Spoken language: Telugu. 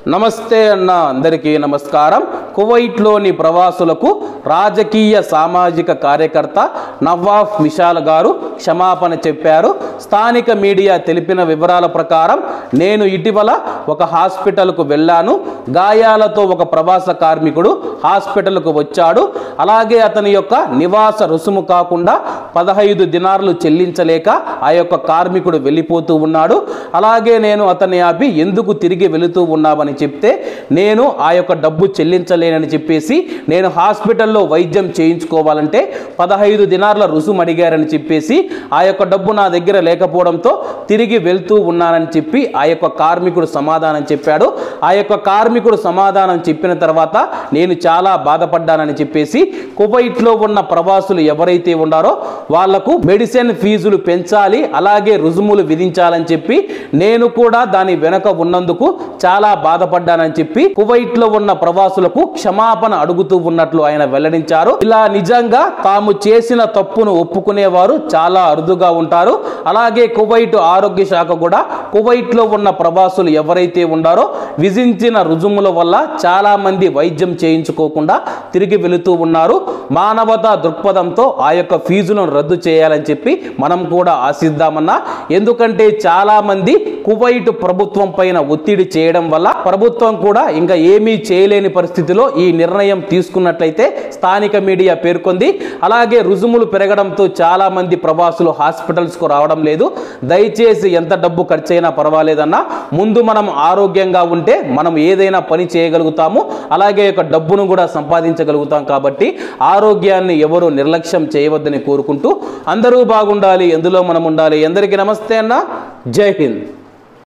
నమస్తే అన్న అందరికీ నమస్కారం కువైట్లోని ప్రవాసులకు రాజకీయ సామాజిక కార్యకర్త నవాఫ్ మిషాల్ గారు క్షమాపణ చెప్పారు స్థానిక మీడియా తెలిపిన వివరాల ప్రకారం నేను ఇటీవల ఒక హాస్పిటల్కు వెళ్ళాను గాయాలతో ఒక ప్రవాస కార్మికుడు హాస్పిటల్కు వచ్చాడు అలాగే అతని యొక్క నివాస రుసుము కాకుండా పదహైదు దినార్లు చెల్లించలేక ఆ యొక్క కార్మికుడు వెళ్ళిపోతూ ఉన్నాడు అలాగే నేను అతన్ని ఆపి ఎందుకు తిరిగి వెళుతూ ఉన్నామని చెప్తే నేను ఆ యొక్క డబ్బు చెల్లించలేనని చెప్పేసి నేను హాస్పిటల్లో వైద్యం చేయించుకోవాలంటే పదహైదు దినార్ల రుసుము అడిగారని చెప్పేసి ఆ యొక్క డబ్బు నా దగ్గర లేకపోవడంతో తిరిగి వెళ్తూ ఉన్నానని చెప్పి ఆ యొక్క కార్మికుడు సమాధానం చెప్పాడు ఆ యొక్క కార్మికుడు సమాధానం చెప్పిన తర్వాత నేను చాలా బాధపడ్డానని చెప్పేసి కువైట్లో ఉన్న ప్రవాసులు ఎవరైతే ఉన్నారో వాళ్లకు మెడిసిన్ ఫీజులు పెంచాలి అలాగే రుజుములు విధించాలని చెప్పి నేను కూడా దాని వెనక ఉన్నందుకు చాలా బాధపడ్డానని చెప్పి కువైట్ లో ఉన్న ప్రవాసులకు క్షమాపణ అడుగుతూ ఉన్నట్లు ఆయన వెల్లడించారు ఇలా నిజంగా తాము చేసిన తప్పును ఒప్పుకునేవారు చాలా అరుదుగా ఉంటారు అలాగే కువైట్ ఆరోగ్య శాఖ కూడా కువైట్ లో ఉన్న ప్రవాసులు ఎవరైతే ఉన్నారో విధించిన రుజుముల వల్ల చాలా మంది వైద్యం చేయించుకోకుండా తిరిగి వెళుతూ ఉన్నారు మానవతా దృక్పథంతో ఆ యొక్క ఫీజులను రద్దు చేయాలని చెప్పి మనం కూడా ఆశిద్దామన్నా ఎందుకంటే చాలా మంది కువైట్ ప్రభుత్వం పైన ఒత్తిడి చేయడం వల్ల ప్రభుత్వం కూడా ఇంకా ఏమీ చేయలేని పరిస్థితిలో ఈ నిర్ణయం తీసుకున్నట్లయితే స్థానిక మీడియా పేర్కొంది అలాగే రుజుములు పెరగడంతో చాలా మంది ప్రవాసులు హాస్పిటల్స్ కు రావడం లేదు దయచేసి ఎంత డబ్బు ఖర్చైనా పర్వాలేదన్నా ముందు మనం ఆరోగ్యంగా ఉంటే మనం ఏదైనా పని చేయగలుగుతాము అలాగే యొక్క డబ్బును కూడా సంపాదించగలుగుతాం కాబట్టి ఆరోగ్యాన్ని ఎవరు నిర్లక్ష్యం చేయవద్దని కోరుకుంటూ అందరూ బాగుండాలి ఎందులో మనం ఉండాలి అందరికీ నమస్తే అన్న జై హింద్